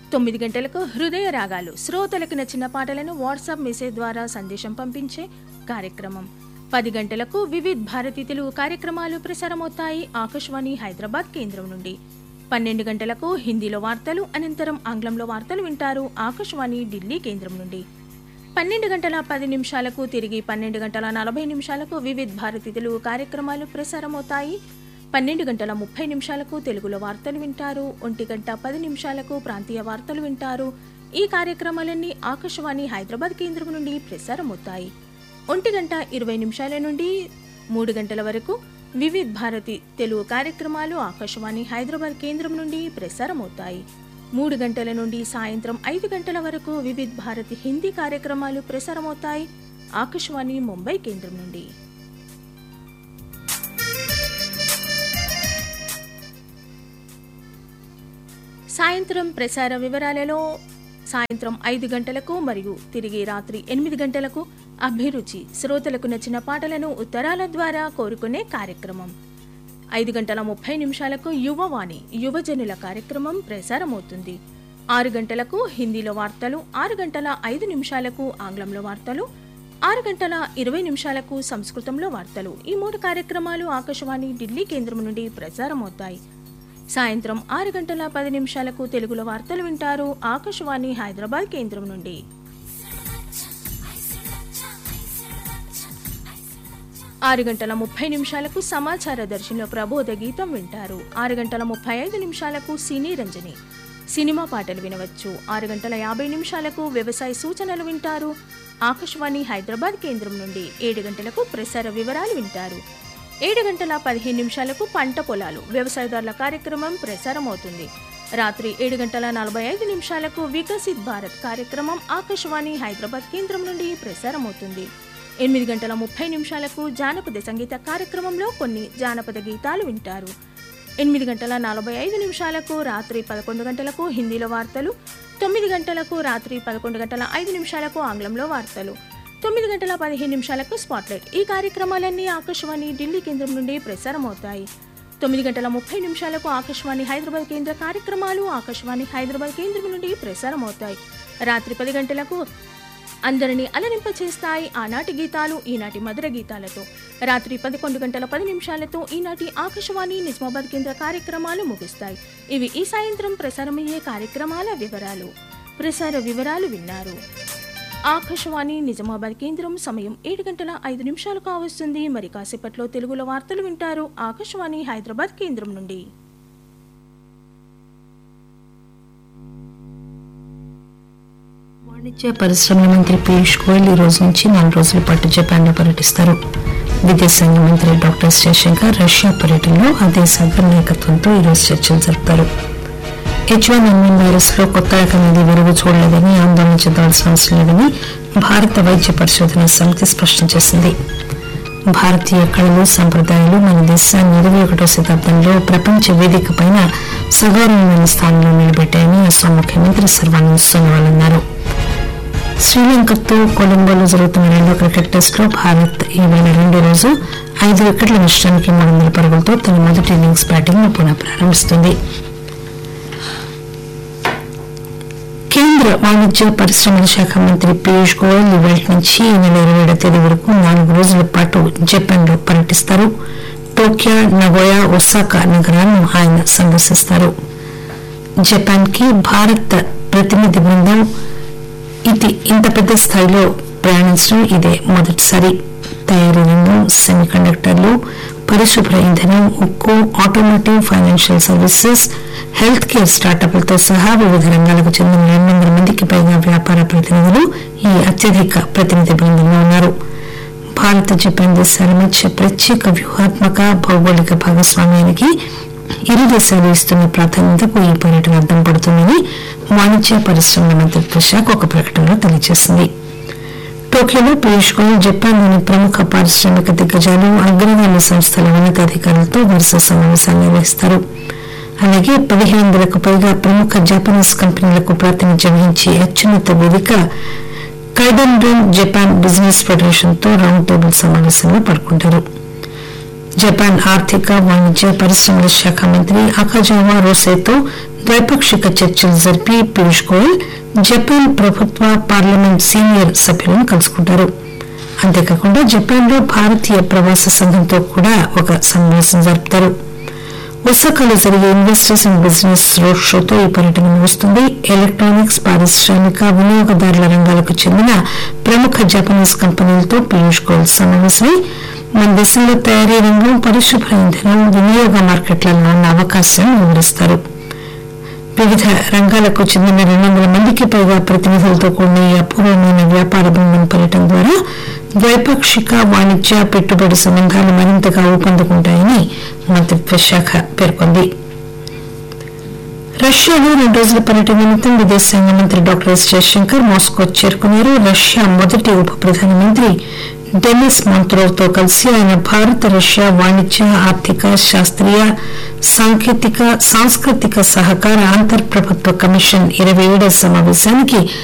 తొమ్మిది గంటలకు హృదయ రాగాలు శ్రోతలకు నచ్చిన పాటలను వాట్సాప్ మెసేజ్ ద్వారా సందేశం పంపించే కార్యక్రమం పది గంటలకు వివిధ్ భారతి తెలుగు కార్యక్రమాలు ప్రసారమవుతాయి ఆకాశవాణి హైదరాబాద్ కేంద్రం నుండి పన్నెండు గంటలకు హిందీలో వార్తలు అనంతరం ఆంగ్లంలో వార్తలు వింటారు ఆకాశవాణి ఢిల్లీ కేంద్రం నుండి పన్నెండు గంటల పది నిమిషాలకు తిరిగి పన్నెండు గంటల నలభై నిమిషాలకు వివిధ్ భారతి తెలుగు కార్యక్రమాలు ప్రసారమవుతాయి పన్నెండు గంటల ముప్పై నిమిషాలకు తెలుగులో వార్తలు వింటారు ఒంటి గంట పది నిమిషాలకు ప్రాంతీయ వార్తలు వింటారు ఈ కార్యక్రమాలన్నీ ఆకాశవాణి హైదరాబాద్ కేంద్రం నుండి ప్రసారమవుతాయి ఒంటి గంట ఇరవై నిమిషాల నుండి మూడు గంటల వరకు వివిధ్ భారతి తెలుగు కార్యక్రమాలు ఆకాశవాణి హైదరాబాద్ కేంద్రం నుండి ప్రసారమవుతాయి మూడు గంటల నుండి సాయంత్రం ఐదు గంటల వరకు వివిధ్ భారతి హిందీ కార్యక్రమాలు ప్రసారమవుతాయి ఆకాశవాణి ముంబై కేంద్రం నుండి సాయంత్రం ప్రసార వివరాలలో సాయంత్రం ఐదు గంటలకు మరియు తిరిగి రాత్రి ఎనిమిది గంటలకు అభిరుచి శ్రోతలకు నచ్చిన పాటలను ఉత్తరాల ద్వారా కోరుకునే కార్యక్రమం ఐదు గంటల ముప్పై నిమిషాలకు యువవాణి యువజనుల కార్యక్రమం ప్రసారమవుతుంది ఆరు గంటలకు హిందీలో వార్తలు ఆరు గంటల ఐదు నిమిషాలకు ఆంగ్లంలో వార్తలు ఆరు గంటల ఇరవై నిమిషాలకు సంస్కృతంలో వార్తలు ఈ మూడు కార్యక్రమాలు ఆకాశవాణి ఢిల్లీ కేంద్రం నుండి ప్రసారమవుతాయి సాయంత్రం ఆరు గంటల పది నిమిషాలకు తెలుగులో వార్తలు వింటారు ఆకాశవాణి హైదరాబాద్ కేంద్రం నుండి ఆరు గంటల ముప్పై నిమిషాలకు సమాచార దర్శిలో ప్రబోధ గీతం వింటారు ఆరు గంటల ముప్పై ఐదు నిమిషాలకు సినీ రంజని సినిమా పాటలు వినవచ్చు ఆరు గంటల యాభై నిమిషాలకు వ్యవసాయ సూచనలు వింటారు ఆకాశవాణి హైదరాబాద్ కేంద్రం నుండి ఏడు గంటలకు ప్రసార వివరాలు వింటారు ఏడు గంటల పదిహేను నిమిషాలకు పంట పొలాలు వ్యవసాయదారుల కార్యక్రమం ప్రసారమవుతుంది రాత్రి ఏడు గంటల నలభై ఐదు నిమిషాలకు వికసిత్ భారత్ కార్యక్రమం ఆకాశవాణి హైదరాబాద్ కేంద్రం నుండి ప్రసారమవుతుంది ఎనిమిది గంటల ముప్పై నిమిషాలకు జానపద సంగీత కార్యక్రమంలో కొన్ని జానపద గీతాలు వింటారు ఎనిమిది గంటల నలభై ఐదు నిమిషాలకు రాత్రి పదకొండు గంటలకు హిందీలో వార్తలు తొమ్మిది గంటలకు రాత్రి పదకొండు గంటల ఐదు నిమిషాలకు ఆంగ్లంలో వార్తలు తొమ్మిది గంటల పదిహేను నిమిషాలకు స్పాట్లైట్ ఈ కార్యక్రమాలన్నీ ఆకాశవాణి ఢిల్లీ కేంద్రం నుండి ప్రసారమవుతాయి తొమ్మిది గంటల ముప్పై నిమిషాలకు ఆకాశవాణి హైదరాబాద్ కేంద్ర కార్యక్రమాలు ఆకాశవాణి హైదరాబాద్ కేంద్రం నుండి ప్రసారమవుతాయి రాత్రి పది గంటలకు అందరినీ అలరింప చేస్తాయి ఆనాటి గీతాలు ఈనాటి మధుర గీతాలతో రాత్రి పదకొండు గంటల పది నిమిషాలతో ఈనాటి ఆకాశవాణి నిజామాబాద్ కేంద్ర కార్యక్రమాలు ముగుస్తాయి ఇవి ఈ సాయంత్రం ప్రసారమయ్యే కార్యక్రమాల వివరాలు ప్రసార వివరాలు విన్నారు ఆకాశవాణి నిజామాబాద్ కేంద్రం సమయం ఏడు గంటల ఐదు నిమిషాలు కావస్తుంది మరి కాసేపట్లో తెలుగులో వార్తలు వింటారు ఆకాశవాణి హైదరాబాద్ కేంద్రం నుండి వాణిజ్య పరిశ్రమల మంత్రి పీయూష్ గోయల్ ఈ రోజు నుంచి నాలుగు రోజుల పాటు జపాన్లో పర్యటిస్తారు విదేశాంగ మంత్రి డాక్టర్ జయశంకర్ రష్యా పర్యటనలో ఆ దేశ అగ్ర నాయకత్వంతో ఈరోజు చర్చలు జరుపుతారు H one N one virus లో కొత్త రకం ఏది వెలుగు చూడలేదని ఆందోళన చెందాల్సిన అవసరం లేదని భారత వైద్య పరిశోధన సమితి స్పష్టం చేసింది భారతీయ కళలు సంప్రదాయాలు మన దేశాన్ని ఇరవై ఒకటో శతాబ్దంలో ప్రపంచ వేదిక పైన సగౌరవమైన స్థానంలో నిలబెట్టాయని అస్సాం ముఖ్యమంత్రి సర్వానంద్ సోనోవాల్ అన్నారు శ్రీలంకతో కొలంబోలో జరుగుతున్న రెండో క్రికెట్ టెస్టులో భారత్ ఈ వేళ రెండో రోజు ఐదు వికెట్ల నష్టానికి మూడు వందల పరుగులతో తన మొదటి ఇన్నింగ్స్ బ్యాటింగ్ ను పునః ప్రారంభిస్తుంది కేంద్ర వాణిజ్య పరిశ్రమల శాఖ మంత్రి పీయూష్ గోయల్ ఇవాళ నుంచి ఈ నెల ఇరవై ఏడవ తేదీ వరకు నాలుగు రోజుల పాటు జపాన్ లో పర్యటిస్తారు టోక్యో నగోయా ఒసాకా నగరాలను ఆయన సందర్శిస్తారు జపాన్ కి భారత్ ప్రతినిధి బృందం ఇది ఇంత పెద్ద స్థాయిలో ప్రయాణించడం ఇదే మొదటిసారి తయారీ రంగం సెమీ కండక్టర్లు పరిశుభ్ర ఇంధనం ఉక్కు automotive financial services health care స్టార్టప్లతో సహా వివిధ రంగాలకు చెందిన రెండు వందల మందికి పైగా వ్యాపార ప్రతినిధులు ఈ అత్యధిక ప్రతినిధి బృందంలో ఉన్నారు భారత జపాన్ దేశాల మధ్య ప్రత్యేక వ్యూహాత్మక భౌగోళిక భాగస్వామ్యానికి ఇరు దేశాలు ఇస్తున్న ప్రాధాన్యతకు ఈ పర్యటన అద్దం పడుతుందని వాణిజ్య పరిశ్రమల మంత్రిత్వ శాఖ ఒక ప్రకటనలో తెలియజేసింది టోక్యోలో పీయూష్ గోయల్ జపాన్లోని ప్రముఖ పారిశ్రామిక దిగ్గజాలు అగ్రగామి సంస్థల ఉన్నతాధికారులతో వరుస సమావేశాలు నిర్వహిస్తారు అలాగే పదిహేను వందలకు పైగా ప్రముఖ జపనీస్ కంపెనీలకు ప్రాతినిధ్యం వహించే అత్యున్నత వేదిక కైడన్రన్ జపాన్ బిజినెస్ ఫెడరేషన్ తో రౌండ్ టేబుల్ సమావేశంలో పాల్గొంటారు జపాన్ ఆర్థిక వాణిజ్య పరిశ్రమల శాఖ మంత్రి అకాజావా రోసేతో ద్వైపాక్షిక చర్చలు జరిపి పీయూష్ గోయల్ జపాన్ ప్రభుత్వ పార్లమెంట్ సీనియర్ సభ్యులను కలుసుకుంటారు అంతేకాకుండా జపాన్లో భారతీయ ప్రవాస సంఘంతో కూడా ఒక సమావేశం జరుపుతారు ఒసాకాలో జరిగే ఇన్వెస్టర్స్ అండ్ బిజినెస్ రోడ్ షోతో ఈ పర్యటన ముగుస్తుంది ఎలక్ట్రానిక్స్ పారిశ్రామిక వినియోగదారుల రంగాలకు చెందిన ప్రముఖ జపనీస్ కంపెనీలతో పీయూష్ గోయల్ సమావేశమై మన దేశంలో తయారీ రంగం పరిశుభ్ర ఇంధనం వినియోగ మార్కెట్లలో ఉన్న అవకాశాలను వివరిస్తారు వివిధ రంగాలకు చెందిన రెండు వందల మందికి పైగా ప్రతినిధులతో కూడిన ఈ అపూర్వమైన వ్యాపార బృందం పర్యటన ద్వారా ద్వైపాక్షిక వాణిజ్య పెట్టుబడి సంబంధాలు మరింతగా ఊపందుకుంటాయని మంత్రిత్వ శాఖ పేర్కొంది రష్యాలో రెండు రోజుల పర్యటన నిమిత్తం విదేశాంగ మంత్రి డాక్టర్ ఎస్ జయశంకర్ మాస్కో చేరుకున్నారు రష్యా మొదటి ఉప ప్రధానమంత్రి డెనిస్ మాంత్రోవ్ తో కలిసి ఆయన భారత రష్యా వాణిజ్య ఆర్థిక శాస్త్రీయ సాంకేతిక సాంస్కృతిక సహకార అంతర్ ప్రభుత్వ కమిషన్ ఇరవై ఏడవ సమావేశానికి